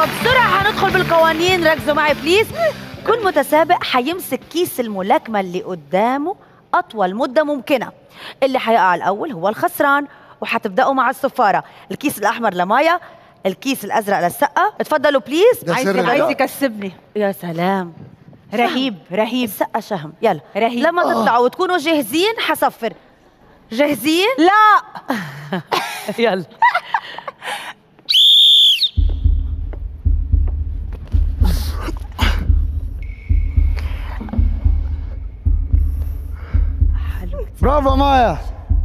بسرعة هندخل بالقوانين ركزوا معي بليز كل متسابق حيمسك كيس الملاكمة اللي قدامه أطول مدة ممكنة اللي حيقع الأول هو الخسران وحتبدأوا مع الصفارة الكيس الأحمر لمايا الكيس الأزرق للسقة اتفضلوا بليز ده عايز سر عايز الأداء. يكسبني يا سلام رهيب رهيب السقة شهم يلا رهيب. لما تطلعوا وتكونوا جاهزين حصفر جاهزين؟ لا يلا حلو برافو مايا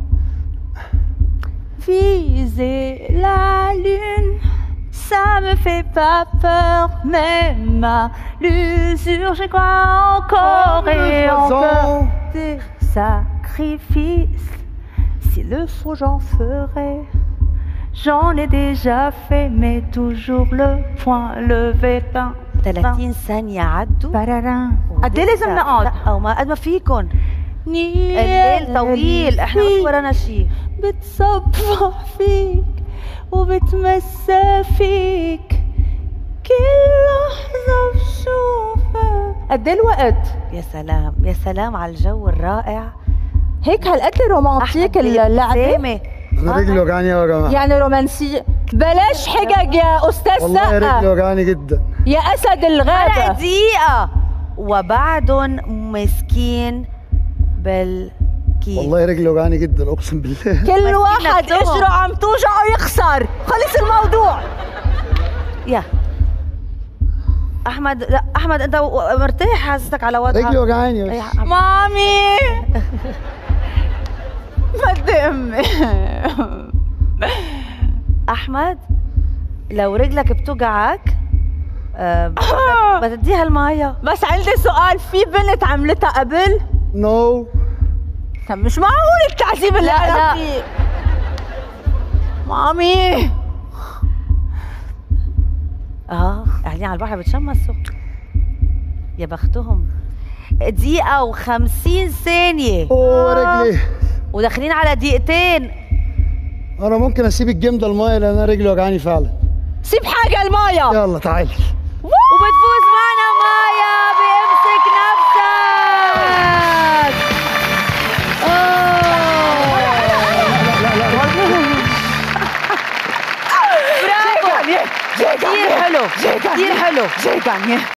Viser la lune, ça me fait pas peur, même à l'usure, je crois encore et encore des sacrifices. S'il le faut, j'en ferai. J'en ai déjà fait, mais toujours le point levé. Tin, tin, 30 ثانية عدوا pararin. قد ايه لازم نقعد؟ لا او ما قد ما فيكم الليل الليل طويل احنا مش ورانا شيء بتصبح فيك وبتمسى فيك كل لحظة بشوفك قد ايه الوقت؟ يا سلام يا سلام على الجو الرائع هيك هالقد رومانتيك أحمد اللعبة بالابتسامة. انا رجلي وجعاني يا جماعه يعني رومانسية بلاش حجج يا أستاذ والله رجلي سقا وجعاني جدا يا أسد على الغابة دقيقة وبعدهم مسكين بالكيس والله رجلي وجعاني جدا اقسم بالله كل واحد نفسهم. اجره عم توجعه يخسر خلص الموضوع يا احمد لا احمد انت و- مرتاح حاسسك على وضعك رجلي وجعاني يا بس. أحمد. مامي بدي امي احمد لو رجلك بتوجعك آه، بدك- بتديها المايه بس عندي سؤال في بنت عملتها قبل نو طب مش معقول التعذيب اللي لا، لا. انا فيه مامي اه قاعدين على البحر بتشمسوا يا بختهم دقيقة وخمسين ثانية اوه رجلي وداخلين على دقيقتين انا ممكن اسيب الجيم ده المايه لان انا رجلي وجعاني فعلا سيب حاجه المايه يلا تعالي وبتفوز معنا مايا بامسك نفسك برافو كتير حلو كتير حلو جاي